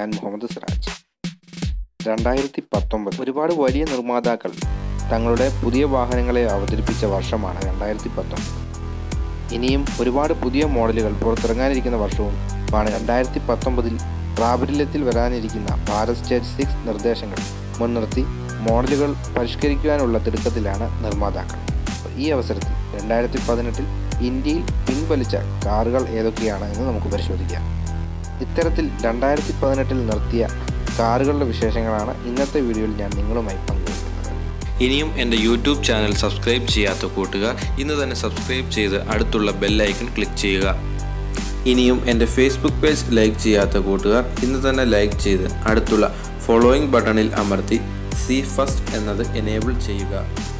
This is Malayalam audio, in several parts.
ഞാൻ മുഹമ്മദ് സിറാജ് രണ്ടായിരത്തി പത്തൊമ്പത് ഒരുപാട് വലിയ നിർമ്മാതാക്കൾ തങ്ങളുടെ പുതിയ വാഹനങ്ങളെ അവതരിപ്പിച്ച വർഷമാണ് രണ്ടായിരത്തി പത്തൊമ്പത് ഇനിയും ഒരുപാട് പുതിയ മോഡലുകൾ പുറത്തിറങ്ങാനിരിക്കുന്ന വർഷവും ആണ് രണ്ടായിരത്തി പത്തൊമ്പതിൽ പ്രാബല്യത്തിൽ വരാനിരിക്കുന്ന ഭാരത് സ്റ്റേറ്റ് സിക്സ് നിർദ്ദേശങ്ങൾ മുൻനിർത്തി മോഡലുകൾ പരിഷ്കരിക്കുവാനുള്ള തിടുക്കത്തിലാണ് നിർമ്മാതാക്കൾ ഈ അവസരത്തിൽ രണ്ടായിരത്തി പതിനെട്ടിൽ ഇന്ത്യയിൽ പിൻവലിച്ച കാറുകൾ ഏതൊക്കെയാണ് എന്ന് നമുക്ക് പരിശോധിക്കാം ഇത്തരത്തിൽ രണ്ടായിരത്തി പതിനെട്ടിൽ നിർത്തിയ കാറുകളുടെ വിശേഷങ്ങളാണ് ഇന്നത്തെ വീഡിയോയിൽ ഞാൻ നിങ്ങളുമായി പങ്കുവയ്ക്കുന്നത് ഇനിയും എൻ്റെ യൂട്യൂബ് ചാനൽ സബ്സ്ക്രൈബ് ചെയ്യാത്ത കൂട്ടുകാർ ഇന്ന് തന്നെ സബ്സ്ക്രൈബ് ചെയ്ത് അടുത്തുള്ള ബെല്ലൈക്കൺ ക്ലിക്ക് ചെയ്യുക ഇനിയും എൻ്റെ ഫേസ്ബുക്ക് പേജ് ലൈക്ക് ചെയ്യാത്ത കൂട്ടുകാർ ഇന്ന് തന്നെ ലൈക്ക് ചെയ്ത് അടുത്തുള്ള ഫോളോയിങ് ബട്ടണിൽ അമർത്തി സി ഫസ്റ്റ് എന്നത് എനേബിൾ ചെയ്യുക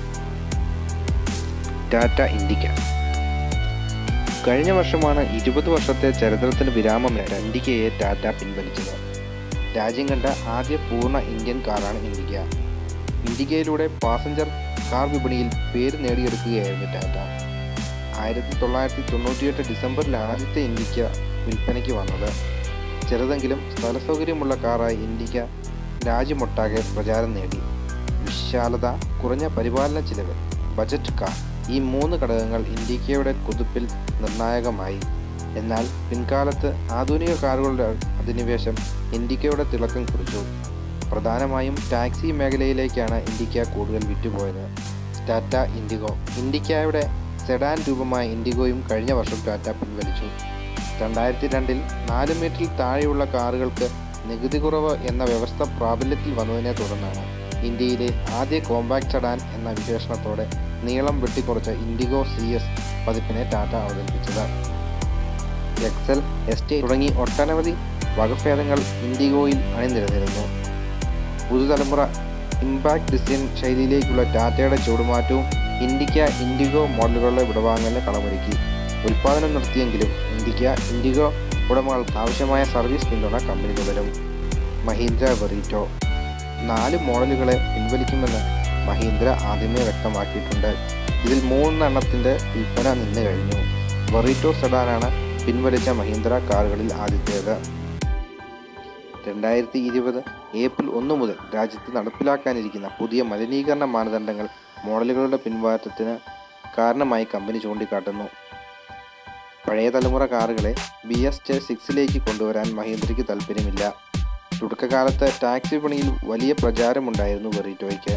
ടാറ്റ ഇൻഡിക്ക കഴിഞ്ഞ വർഷമാണ് ഇരുപത് വർഷത്തെ ചരിത്രത്തിന് വിരാമമിട്ട ഇൻഡിക്കയെ ടാറ്റ പിൻവലിച്ചത് രാജ്യം കണ്ട ആദ്യ പൂർണ്ണ ഇന്ത്യൻ കാറാണ് ഇൻഡിക്ക ഇൻഡിക്കയിലൂടെ പാസഞ്ചർ കാർ വിപണിയിൽ പേര് നേടിയെടുക്കുകയായിരുന്നു ടാറ്റ ആയിരത്തി തൊള്ളായിരത്തി തൊണ്ണൂറ്റിയെട്ട് ഡിസംബറിലാണ് ആദ്യത്തെ ഇൻഡിക്ക വിൽപ്പനയ്ക്ക് വന്നത് ചെറുതെങ്കിലും സ്ഥലസൗകര്യമുള്ള കാറായി ഇൻഡിക്ക രാജ്യമൊട്ടാകെ പ്രചാരം നേടി വിശാലത കുറഞ്ഞ പരിപാലന ചിലവ് ബജറ്റ് കാർ ഈ മൂന്ന് ഘടകങ്ങൾ ഇൻഡിക്കയുടെ കുതിപ്പിൽ നിർണായകമായി എന്നാൽ പിൻകാലത്ത് ആധുനിക കാറുകളുടെ അധിനിവേശം ഇൻഡിക്കയുടെ തിളക്കം കുറിച്ചു പ്രധാനമായും ടാക്സി മേഖലയിലേക്കാണ് ഇൻഡിക്ക കൂടുതൽ വിറ്റുപോയത് ടാറ്റ ഇൻഡിഗോ ഇൻഡിക്കയുടെ സെഡാൻ രൂപമായ ഇൻഡിഗോയും കഴിഞ്ഞ വർഷം ടാറ്റ പിൻവലിച്ചു രണ്ടായിരത്തി രണ്ടിൽ നാല് മീറ്ററിൽ താഴെയുള്ള കാറുകൾക്ക് നികുതി കുറവ് എന്ന വ്യവസ്ഥ പ്രാബല്യത്തിൽ വന്നതിനെ തുടർന്നാണ് ഇന്ത്യയിലെ ആദ്യ കോമ്പാക്ട് സെഡാൻ എന്ന വിശേഷണത്തോടെ നീളം വെട്ടിക്കുറച്ച ഇൻഡിഗോ സി എസ് പതിപ്പിനെ ടാറ്റ അവതരിപ്പിച്ചത് എക്സൽ എസ് ടി തുടങ്ങി ഒട്ടനവധി വകഭേദങ്ങൾ ഇൻഡിഗോയിൽ അണിനിരന്നിരുന്നു പുതുതലമുറ ഇമ്പാക്ട് ഡിസൈൻ ശൈലിയിലേക്കുള്ള ടാറ്റയുടെ ചുവടുമാറ്റവും ഇൻഡിക്ക ഇൻഡിഗോ മോഡലുകളുടെ വിടവാങ്ങലിന് കളമൊരുക്കി ഉൽപ്പാദനം നിർത്തിയെങ്കിലും ഇൻഡിക്ക ഇൻഡിഗോ ഉടമകൾക്ക് ആവശ്യമായ സർവീസ് പിന്തുണ കമ്പനി തുടരും മഹീന്ദ്ര വെറീറ്റോ നാല് മോഡലുകളെ പിൻവലിക്കുമെന്ന് മഹീന്ദ്ര ആദ്യമേ വ്യക്തമാക്കിയിട്ടുണ്ട് ഇതിൽ മൂന്നെണ്ണത്തിൻ്റെ വിൽപ്പന നിന്ന് കഴിഞ്ഞു വെറീറ്റോ സെഡാനാണ് പിൻവലിച്ച മഹീന്ദ്ര കാറുകളിൽ ആദ്യത്തേത് രണ്ടായിരത്തി ഇരുപത് ഏപ്രിൽ ഒന്ന് മുതൽ രാജ്യത്ത് നടപ്പിലാക്കാനിരിക്കുന്ന പുതിയ മലിനീകരണ മാനദണ്ഡങ്ങൾ മോഡലുകളുടെ പിൻമാറ്റത്തിന് കാരണമായി കമ്പനി ചൂണ്ടിക്കാട്ടുന്നു പഴയ തലമുറ കാറുകളെ ബി എസ് ടെ സിക്സിലേക്ക് കൊണ്ടുവരാൻ മഹീന്ദ്രയ്ക്ക് താല്പര്യമില്ല തുടക്കകാലത്ത് ടാക്സി വിപണിയിൽ വലിയ പ്രചാരമുണ്ടായിരുന്നു വെറീറ്റോയ്ക്ക്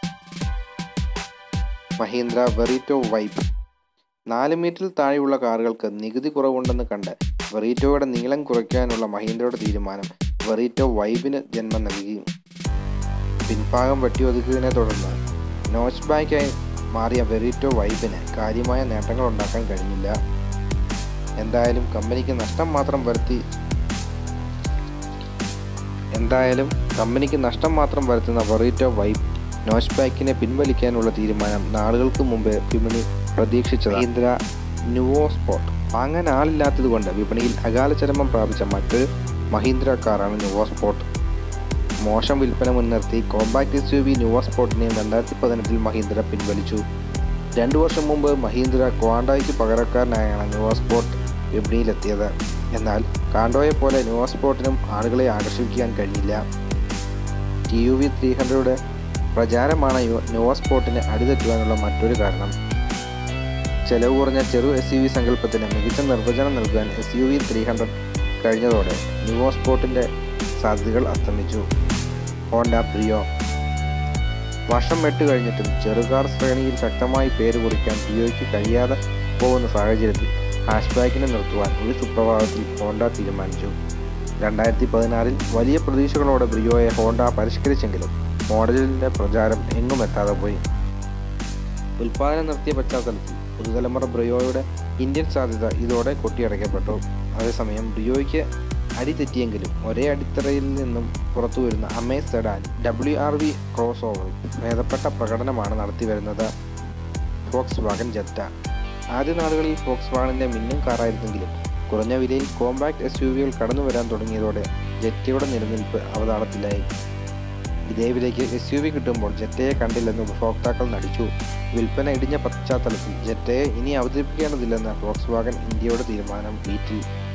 മഹീന്ദ്ര വെറീറ്റോ വൈബ് നാല് മീറ്ററിൽ താഴെയുള്ള കാറുകൾക്ക് നികുതി കുറവുണ്ടെന്ന് കണ്ട് വെറീറ്റോയുടെ നീളം കുറയ്ക്കാനുള്ള മഹീന്ദ്രയുടെ തീരുമാനം വെറീറ്റോ വൈബിന് ജന്മം നൽകി പിൻഭാഗം വെട്ടിയൊതുക്കിയതിനെ തുടർന്ന് നോച്ച് ബാക്കായി മാറിയ വെറീറ്റോ വൈബിന് കാര്യമായ നേട്ടങ്ങൾ ഉണ്ടാക്കാൻ കഴിഞ്ഞില്ല എന്തായാലും കമ്പനിക്ക് നഷ്ടം മാത്രം വരുത്തി എന്തായാലും കമ്പനിക്ക് നഷ്ടം മാത്രം വരുത്തുന്ന വെറീറ്റോ വൈബ് നോച്ച് ബാക്കിനെ പിൻവലിക്കാനുള്ള തീരുമാനം നാളുകൾക്ക് മുമ്പ് വിപണി പ്രതീക്ഷിച്ചത് മഹീന്ദ്ര നുവോ സ്പോട്ട് വാങ്ങാൻ ആളില്ലാത്തതുകൊണ്ട് വിപണിയിൽ അകാല ചരമം പ്രാപിച്ച മറ്റൊരു മഹീന്ദ്ര കാറാണ് നുവോ സ്പോട്ട് മോശം വിൽപ്പന മുൻനിർത്തി compact S U V Nuvo സ്പോട്ടിനെയും രണ്ടായിരത്തി പതിനെട്ടിൽ മഹീന്ദ്ര പിൻവലിച്ചു രണ്ടു വർഷം മുമ്പ് മഹീന്ദ്ര ക്വാണ്ടോയ്ക്ക് പകരക്കാരനായാണ് നുവോ സ്പോട്ട് വിപണിയിലെത്തിയത് എന്നാൽ കാണ്ടോയെ പോലെ നുവോ സ്പോട്ടിനും ആളുകളെ ആകർഷിക്കാൻ കഴിഞ്ഞില്ല T U V three hundred പ്രചാരമാണ് യു- നുവോ സ്പോട്ടിന് അടിതെറ്റുവാനുള്ള മറ്റൊരു കാരണം ചെലവ് കുറഞ്ഞ ചെറു എസ് യു വി സങ്കല്പത്തിന് മികച്ച നിർവചനം നൽകാൻ S U V three hundred കഴിഞ്ഞതോടെ നുവോ സ്പോട്ടിൻ്റെ സാധ്യതകൾ അസ്തമിച്ചു ഹോണ്ട പ്രിയോ വർഷം എട്ട് കഴിഞ്ഞിട്ടും ചെറുകാർ ശ്രേണിയിൽ ശക്തമായി പേര് കുറിക്കാൻ പ്രിയോയ്ക്ക് കഴിയാതെ പോകുന്ന സാഹചര്യത്തിൽ ഹാഷ്ബാക്കിനെ നിർത്തുവാൻ ഒരു സുപ്രഭാതത്തിൽ ഹോണ്ട തീരുമാനിച്ചു രണ്ടായിരത്തി പതിനാറിൽ വലിയ പ്രതീക്ഷകളോടെ ബ്രിയോയെ ഹോണ്ട പരിഷ്കരിച്ചെങ്കിലും മോഡലിൻ്റെ പ്രചാരം എങ്ങും എത്താതെ പോയി ഉൽപ്പാദനം നിർത്തിയ പശ്ചാത്തലത്തിൽ പുതുതലമുറ ബ്രിയോയുടെ ഇന്ത്യൻ സാധ്യത ഇതോടെ കൊട്ടിയടയ്ക്കപ്പെട്ടു അതേസമയം ബ്രിയോയ്ക്ക് അടി തെറ്റിയെങ്കിലും ഒരേ അടിത്തറയിൽ നിന്നും പുറത്തു വരുന്ന Amaze sedan W R V cross ഓവറിൽ ഭേദപ്പെട്ട പ്രകടനമാണ് നടത്തിവരുന്നത് ഫോക്സ് വാഗൻ ജെറ്റ ആദ്യ നാളുകളിൽ ഫോക്സ് വാഗണിൻ്റെ മിന്നും കാറായിരുന്നെങ്കിലും കുറഞ്ഞ വിലയിൽ കോമ്പാക്ട് എസ് യു വികൾ കടന്നു വരാൻ തുടങ്ങിയതോടെ ജെറ്റയുടെ നിലനിൽപ്പ് അവതാളത്തിലായി ഇതേ വിലയ്ക്ക് എസ് യു വി കിട്ടുമ്പോൾ ജെറ്റയെ കണ്ടില്ലെന്ന് ഉപഭോക്താക്കൾ നടിച്ചു വിൽപ്പന ഇടിഞ്ഞ പശ്ചാത്തലത്തിൽ ജെറ്റയെ ഇനി അവതരിപ്പിക്കേണ്ടതില്ലെന്ന് ഫോക്സ് വാഗൻ ഇന്ത്യയുടെ തീരുമാനം വീറ്റിൽ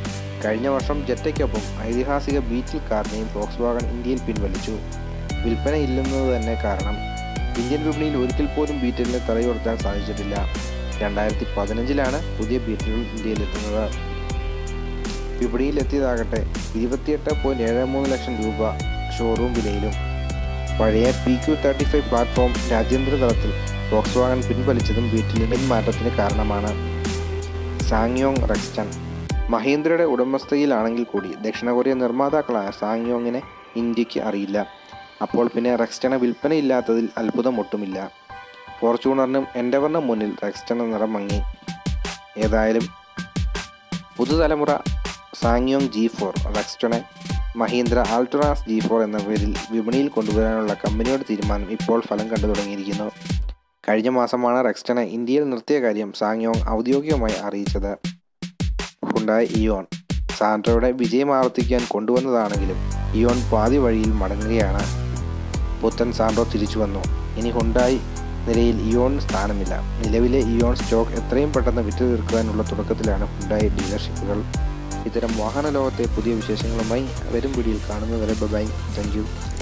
കഴിഞ്ഞ വർഷം ജെറ്റയ്ക്കൊപ്പം ഐതിഹാസിക ബീറ്റിൽ കാറിനെയും ഫോക്സ് വാഗൺ ഇന്ത്യയിൽ പിൻവലിച്ചു വിൽപ്പനയില്ലെന്നത് തന്നെ കാരണം ഇന്ത്യൻ വിപണിയിൽ ഒരിക്കൽ പോലും ബീറ്റലിനെ തലയുയർത്താൻ സാധിച്ചിട്ടില്ല രണ്ടായിരത്തി പതിനഞ്ചിലാണ് പുതിയ ബീറ്റലുകൾ ഇന്ത്യയിലെത്തുന്നത് വിപണിയിലെത്തിയതാകട്ടെ ഇരുപത്തിയെട്ട് പോയിൻറ്റ് ഏഴ് മൂന്ന് ലക്ഷം രൂപ ഷോറൂം വിലയിലും പഴയ P Q thirty five platform രാജ്യാന്തര തലത്തിൽ ഫോക്സ് വാഗൺ പിൻവലിച്ചതും ബീറ്റിലിൻ്റെ മാറ്റത്തിന് കാരണമാണ് സാങ്യോങ് റെക്സ്റ്റൺ മഹീന്ദ്രയുടെ ഉടമസ്ഥയിലാണെങ്കിൽ കൂടി ദക്ഷിണ കൊറിയ നിർമ്മാതാക്കളായ സാങ്യോങ്ങിനെ ഇന്ത്യക്ക് അറിയില്ല അപ്പോൾ പിന്നെ റെക്സ്റ്റണ് വിൽപ്പനയില്ലാത്തതിൽ അത്ഭുതമൊട്ടുമില്ല ഫോർച്യൂണറിനും എൻഡവറിനും മുന്നിൽ റെക്സ്റ്റണ് നിറം മങ്ങി ഏതായാലും പുതുതലമുറ സാങ്യോങ് ജി ഫോർ റെക്സ്റ്റണെ മഹീന്ദ്ര ആൾട്രാസ് ജി ഫോർ എന്ന പേരിൽ വിപണിയിൽ കൊണ്ടുവരാനുള്ള കമ്പനിയുടെ തീരുമാനം ഇപ്പോൾ ഫലം കണ്ടു തുടങ്ങിയിരിക്കുന്നു കഴിഞ്ഞ മാസമാണ് റെക്സ്റ്റനെ ഇന്ത്യയിൽ നിർത്തിയ കാര്യം സാങ്യോങ് ഔദ്യോഗികമായി അറിയിച്ചത് ഹുണ്ടായ് ഇയോൺ സാൻഡ്രയുടെ വിജയം ആവർത്തിക്കാൻ കൊണ്ടുവന്നതാണെങ്കിലും ഇയോൺ പാതി വഴിയിൽ മടങ്ങുകയാണ് പുത്തൻ സാൻഡ്രോ തിരിച്ചു വന്നു ഇനി ഹുണ്ടായി നിലയിൽ ഇയോൺ സ്ഥാനമില്ല നിലവിലെ ഇയോൺ സ്റ്റോക്ക് എത്രയും പെട്ടെന്ന് വിറ്റു തീർക്കാനുള്ള തുടക്കത്തിലാണ് ഹുണ്ടായി ഡീലർഷിപ്പുകൾ ഇത്തരം വാഹന ലോകത്തെ പുതിയ വിശേഷങ്ങളുമായി വരും പിടിയിൽ കാണുന്നവരെ ബൈ താങ്ക് യു